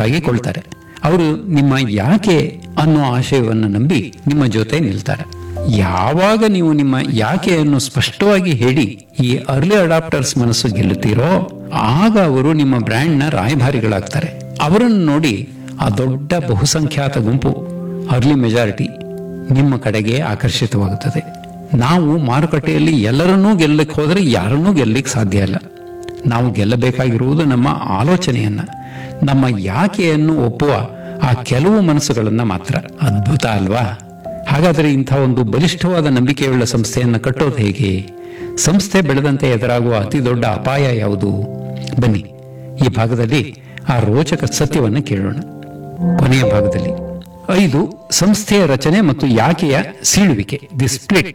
ಕಾಯ್ದುಕೊಳ್ಳುತ್ತಾರೆ ಅವರು ನಿಮ್ಮ ಯಾಕೆ ಅನ್ನೋ ಆಶಯವನ್ನು ನಂಬಿ ನಿಮ್ಮ ಜೊತೆ ನಿಲ್ತಾರೆ ಯಾವಾಗ ನೀವು ನಿಮ್ಮ ಯಾಕೆಯನ್ನು ಸ್ಪಷ್ಟವಾಗಿ ಹೇಳಿ ಈ ಅರ್ಲಿ ಅಡಾಪ್ಟರ್ಸ್ ಮನಸ್ಸು ಗೆಲ್ಲುತ್ತೀರೋ ಆಗ ಅವರು ನಿಮ್ಮ ಬ್ರ್ಯಾಂಡ್ನ ರಾಯಭಾರಿಗಳಾಗ್ತಾರೆ ಅವರನ್ನು ನೋಡಿ ಆ ದೊಡ್ಡ ಬಹುಸಂಖ್ಯಾತ ಗುಂಪು ಅರ್ಲಿ ಮೆಜಾರಿಟಿ ನಿಮ್ಮ ಕಡೆಗೆ ಆಕರ್ಷಿತವಾಗುತ್ತದೆ ನಾವು ಮಾರುಕಟ್ಟೆಯಲ್ಲಿ ಎಲ್ಲರನ್ನೂ ಗೆಲ್ಲಕ್ಕೆ ಹೋದರೆ ಯಾರನ್ನೂ ಗೆಲ್ಲಕ್ಕೆ ಸಾಧ್ಯ ಇಲ್ಲ ನಾವು ಗೆಲ್ಲಬೇಕಾಗಿರುವುದು ನಮ್ಮ ಆಲೋಚನೆಯನ್ನ ನಮ್ಮ ಯಾಕೆಯನ್ನು ಒಪ್ಪುವ ಆ ಕೆಲವು ಮನಸ್ಸುಗಳನ್ನ ಮಾತ್ರ ಅದ್ಭುತ ಅಲ್ವಾ ಹಾಗಾದರೆ ಇಂಥ ಒಂದು ಬಲಿಷ್ಠವಾದ ನಂಬಿಕೆಯುಳ್ಳ ಸಂಸ್ಥೆಯನ್ನು ಕಟ್ಟೋದು ಹೇಗೆ ಸಂಸ್ಥೆ ಬೆಳೆದಂತೆ ಎದುರಾಗುವ ಅತಿ ದೊಡ್ಡ ಅಪಾಯ ಯಾವುದು ಬನ್ನಿ ಈ ಭಾಗದಲ್ಲಿ ಆ ರೋಚಕ ಸತ್ಯವನ್ನು ಕೇಳೋಣ ಕೊನೆಯ ಭಾಗದಲ್ಲಿ ಐದು ಸಂಸ್ಥೆಯ ರಚನೆ ಮತ್ತು ಯಾಕೆಯ ಸೀಳುವಿಕೆ ದಿ ಸ್ಪ್ಲಿಟ್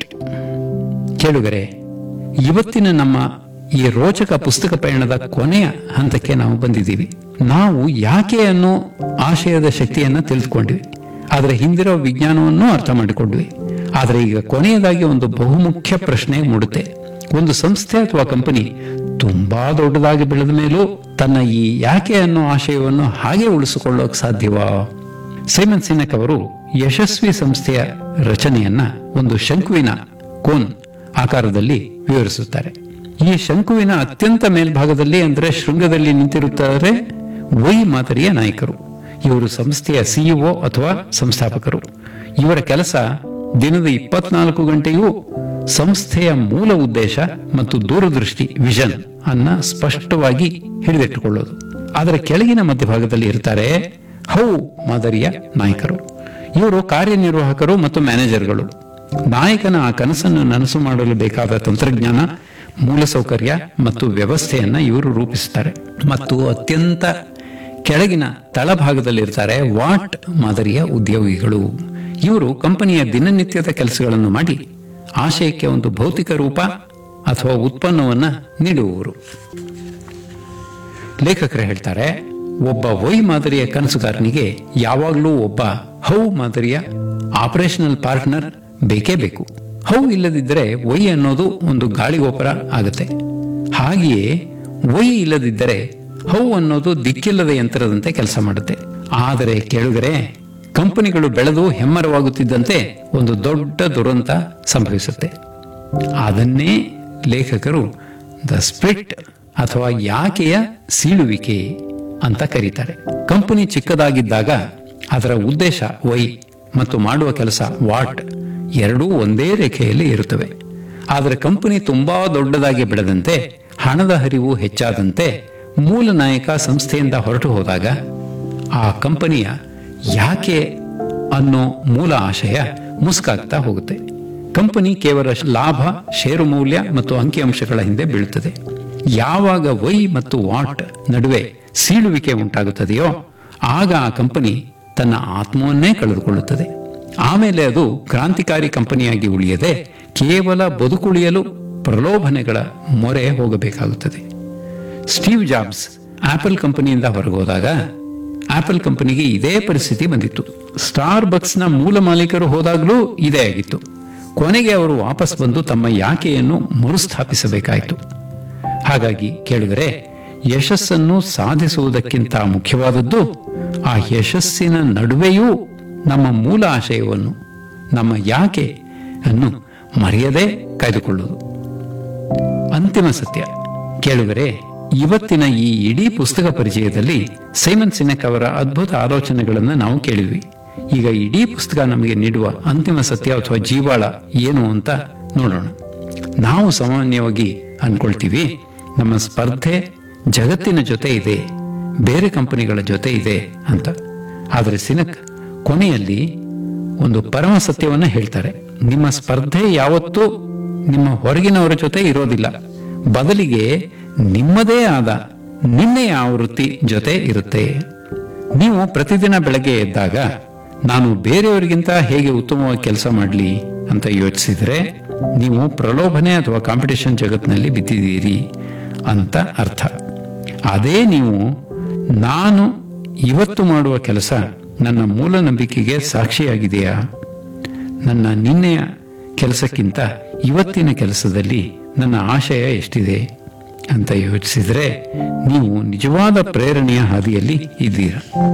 ಕೇಳುಗರೆ ಇವತ್ತಿನ ನಮ್ಮ ಈ ರೋಚಕ ಪುಸ್ತಕ ಪಯಣದ ಕೊನೆಯ ಹಂತಕ್ಕೆ ನಾವು ಬಂದಿದ್ದೀವಿ ನಾವು ಯಾಕೆ ಅನ್ನೋ ಆಶಯದ ಶಕ್ತಿಯನ್ನ ತಿಳಿದುಕೊಂಡ್ವಿ ಅದರ ಹಿಂದಿರೋ ವಿಜ್ಞಾನವನ್ನು ಅರ್ಥ ಮಾಡಿಕೊಂಡ್ವಿ ಆದರೆ ಈಗ ಕೊನೆಯದಾಗಿ ಒಂದು ಬಹುಮುಖ್ಯ ಪ್ರಶ್ನೆ ಮೂಡುತ್ತೆ ಒಂದು ಸಂಸ್ಥೆ ಅಥವಾ ಕಂಪನಿ ತುಂಬಾ ದೊಡ್ಡದಾಗಿ ಬೆಳೆದ ಮೇಲೂ ತನ್ನ ಈ ಯಾಕೆ ಅನ್ನೋ ಆಶಯವನ್ನು ಹಾಗೆ ಉಳಿಸಿಕೊಳ್ಳೋಕೆ ಸಾಧ್ಯವಾ ಸೈಮನ್ ಸಿನಕ್ ಅವರು ಯಶಸ್ವಿ ಸಂಸ್ಥೆಯ ರಚನೆಯನ್ನ ಒಂದು ಶಂಕುವಿನ ಕೋನ್ ಆಕಾರದಲ್ಲಿ ವಿವರಿಸುತ್ತಾರೆ ಈ ಶಂಕುವಿನ ಅತ್ಯಂತ ಮೇಲ್ಭಾಗದಲ್ಲಿ ಅಂದ್ರೆ ಶೃಂಗದಲ್ಲಿ ನಿಂತಿರುತ್ತಾರೆ ವೈ ಮಾದರಿಯ ನಾಯಕರು ಇವರು ಸಂಸ್ಥೆಯ ಸಿಇಒ ಅಥವಾ ಸಂಸ್ಥಾಪಕರು ಇವರ ಕೆಲಸ ದಿನದ ಇಪ್ಪತ್ನಾಲ್ಕು ಗಂಟೆಯೂ ಸಂಸ್ಥೆಯ ಮೂಲ ಉದ್ದೇಶ ಮತ್ತು ದೂರದೃಷ್ಟಿ ವಿಷನ್ ಅನ್ನ ಸ್ಪಷ್ಟವಾಗಿ ಹಿಡಿದಿಟ್ಟುಕೊಳ್ಳೋದು ಅದರ ಕೆಳಗಿನ ಮಧ್ಯಭಾಗದಲ್ಲಿ ಇರ್ತಾರೆ ಹೌ ಮಾದರಿಯ ನಾಯಕರು ಇವರು ಕಾರ್ಯನಿರ್ವಾಹಕರು ಮತ್ತು ಮ್ಯಾನೇಜರ್ಗಳು ನಾಯಕನ ಆ ಕನಸನ್ನು ನನಸು ಮಾಡಲು ಬೇಕಾದ ತಂತ್ರಜ್ಞಾನ ಮೂಲಸೌಕರ್ಯ ಮತ್ತು ವ್ಯವಸ್ಥೆಯನ್ನ ಇವರು ರೂಪಿಸುತ್ತಾರೆ ಮತ್ತು ಅತ್ಯಂತ ಕೆಳಗಿನ ತಳಭಾಗದಲ್ಲಿರ್ತಾರೆ ವಾಟ್ ಮಾದರಿಯ ಉದ್ಯೋಗಿಗಳು ಇವರು ಕಂಪನಿಯ ದಿನನಿತ್ಯದ ಕೆಲಸಗಳನ್ನು ಮಾಡಿ ಆಶಯಕ್ಕೆ ಒಂದು ಭೌತಿಕ ರೂಪ ಅಥವಾ ಉತ್ಪನ್ನವನ್ನ ನೀಡುವವರು ಲೇಖಕರು ಹೇಳ್ತಾರೆ ಒಬ್ಬ ವೈ ಮಾದರಿಯ ಕನಸುಗಾರನಿಗೆ ಯಾವಾಗಲೂ ಒಬ್ಬ ಹೌ ಮಾದರಿಯ ಆಪರೇಷನಲ್ ಪಾರ್ಟ್ನರ್ ಬೇಕೇ ಬೇಕು ಹೌ ಇಲ್ಲದಿದ್ದರೆ ವೈ ಅನ್ನೋದು ಒಂದು ಗಾಳಿಗೋಪುರ ಆಗುತ್ತೆ ಹಾಗೆಯೇ ವೈ ಇಲ್ಲದಿದ್ದರೆ ಹೌ ಅನ್ನೋದು ದಿಕ್ಕಿಲ್ಲದ ಯಂತ್ರದಂತೆ ಕೆಲಸ ಮಾಡುತ್ತೆ ಆದರೆ ಕೇಳುಗರೆ ಕಂಪನಿಗಳು ಬೆಳೆದು ಹೆಮ್ಮರವಾಗುತ್ತಿದ್ದಂತೆ ಒಂದು ದೊಡ್ಡ ದುರಂತ ಸಂಭವಿಸುತ್ತೆ ಅದನ್ನೇ ಲೇಖಕರು ದ ಸ್ಪ್ಲಿಟ್ ಅಥವಾ ಯಾಕೆಯ ಸೀಳುವಿಕೆ ಅಂತ ಕರೀತಾರೆ ಕಂಪನಿ ಚಿಕ್ಕದಾಗಿದ್ದಾಗ ಅದರ ಉದ್ದೇಶ ವೈ ಮತ್ತು ಮಾಡುವ ಕೆಲಸ ವಾಟ್ ಎರಡೂ ಒಂದೇ ರೇಖೆಯಲ್ಲಿ ಇರುತ್ತವೆ ಆದರೆ ಕಂಪನಿ ತುಂಬಾ ದೊಡ್ಡದಾಗಿ ಬೆಳೆದಂತೆ ಹಣದ ಹರಿವು ಹೆಚ್ಚಾದಂತೆ ಮೂಲ ನಾಯಕ ಸಂಸ್ಥೆಯಿಂದ ಹೊರಟು ಹೋದಾಗ ಆ ಕಂಪನಿಯ ಯಾಕೆ ಅನ್ನೋ ಮೂಲ ಆಶಯ ಮುಸ್ಕಾಗ್ತಾ ಹೋಗುತ್ತೆ ಕಂಪನಿ ಕೇವಲ ಲಾಭ ಷೇರು ಮೌಲ್ಯ ಮತ್ತು ಅಂಕಿಅಂಶಗಳ ಹಿಂದೆ ಬೀಳುತ್ತದೆ ಯಾವಾಗ ವೈ ಮತ್ತು ವಾಟ್ ನಡುವೆ ಸೀಳುವಿಕೆ ಉಂಟಾಗುತ್ತದೆಯೋ ಆಗ ಆ ಕಂಪನಿ ತನ್ನ ಆತ್ಮವನ್ನೇ ಕಳೆದುಕೊಳ್ಳುತ್ತದೆ ಆಮೇಲೆ ಅದು ಕ್ರಾಂತಿಕಾರಿ ಕಂಪನಿಯಾಗಿ ಉಳಿಯದೆ ಕೇವಲ ಬದುಕುಳಿಯಲು ಪ್ರಲೋಭನೆಗಳ ಮೊರೆ ಹೋಗಬೇಕಾಗುತ್ತದೆ ಸ್ಟೀವ್ ಜಾಬ್ಸ್ ಆಪಲ್ ಕಂಪನಿಯಿಂದ ಹೊರಗೋದಾಗ ಆಪಲ್ ಕಂಪನಿಗೆ ಇದೇ ಪರಿಸ್ಥಿತಿ ಬಂದಿತ್ತು ಸ್ಟಾರ್ ಬಕ್ಸ್ನ ಮೂಲ ಮಾಲೀಕರು ಹೋದಾಗಲೂ ಇದೇ ಆಗಿತ್ತು ಕೊನೆಗೆ ಅವರು ವಾಪಸ್ ಬಂದು ತಮ್ಮ ಯಾಕೆಯನ್ನು ಮರುಸ್ಥಾಪಿಸಬೇಕಾಯಿತು ಹಾಗಾಗಿ ಕೇಳಿದರೆ ಯಶಸ್ಸನ್ನು ಸಾಧಿಸುವುದಕ್ಕಿಂತ ಮುಖ್ಯವಾದದ್ದು ಆ ಯಶಸ್ಸಿನ ನಡುವೆಯೂ ನಮ್ಮ ಮೂಲ ಆಶಯವನ್ನು ನಮ್ಮ ಯಾಕೆ ಅನ್ನು ಮರೆಯದೆ ಕಾಯ್ದುಕೊಳ್ಳುವುದು ಅಂತಿಮ ಸತ್ಯ ಕೇಳುಗರೆ ಇವತ್ತಿನ ಈ ಇಡೀ ಪುಸ್ತಕ ಪರಿಚಯದಲ್ಲಿ ಸೈಮನ್ ಸಿನೆಕ್ ಅವರ ಅದ್ಭುತ ಆಲೋಚನೆಗಳನ್ನು ನಾವು ಕೇಳಿದ್ವಿ ಈಗ ಇಡೀ ಪುಸ್ತಕ ನಮಗೆ ನೀಡುವ ಅಂತಿಮ ಸತ್ಯ ಅಥವಾ ಜೀವಾಳ ಏನು ಅಂತ ನೋಡೋಣ ನಾವು ಸಾಮಾನ್ಯವಾಗಿ ಅನ್ಕೊಳ್ತೀವಿ ನಮ್ಮ ಸ್ಪರ್ಧೆ ಜಗತ್ತಿನ ಜೊತೆ ಇದೆ ಬೇರೆ ಕಂಪನಿಗಳ ಜೊತೆ ಇದೆ ಅಂತ ಆದರೆ ಸಿನಕ್ ಕೊನೆಯಲ್ಲಿ ಒಂದು ಪರಮ ಸತ್ಯವನ್ನ ಹೇಳ್ತಾರೆ ನಿಮ್ಮ ಸ್ಪರ್ಧೆ ಯಾವತ್ತೂ ನಿಮ್ಮ ಹೊರಗಿನವರ ಜೊತೆ ಇರೋದಿಲ್ಲ ಬದಲಿಗೆ ನಿಮ್ಮದೇ ಆದ ನಿನ್ನೆಯ ಆವೃತ್ತಿ ಜೊತೆ ಇರುತ್ತೆ ನೀವು ಪ್ರತಿದಿನ ಬೆಳಗ್ಗೆ ಎದ್ದಾಗ ನಾನು ಬೇರೆಯವರಿಗಿಂತ ಹೇಗೆ ಉತ್ತಮವಾಗಿ ಕೆಲಸ ಮಾಡಲಿ ಅಂತ ಯೋಚಿಸಿದ್ರೆ ನೀವು ಪ್ರಲೋಭನೆ ಅಥವಾ ಕಾಂಪಿಟೇಷನ್ ಜಗತ್ತಿನಲ್ಲಿ ಬಿದ್ದಿದ್ದೀರಿ ಅಂತ ಅರ್ಥ ಅದೇ ನೀವು ನಾನು ಇವತ್ತು ಮಾಡುವ ಕೆಲಸ ನನ್ನ ಮೂಲ ನಂಬಿಕೆಗೆ ಸಾಕ್ಷಿಯಾಗಿದೆಯಾ ನನ್ನ ನಿನ್ನೆಯ ಕೆಲಸಕ್ಕಿಂತ ಇವತ್ತಿನ ಕೆಲಸದಲ್ಲಿ ನನ್ನ ಆಶಯ ಎಷ್ಟಿದೆ ಅಂತ ಯೋಚಿಸಿದ್ರೆ ನೀವು ನಿಜವಾದ ಪ್ರೇರಣೆಯ ಹಾದಿಯಲ್ಲಿ ಇದ್ದೀರಾ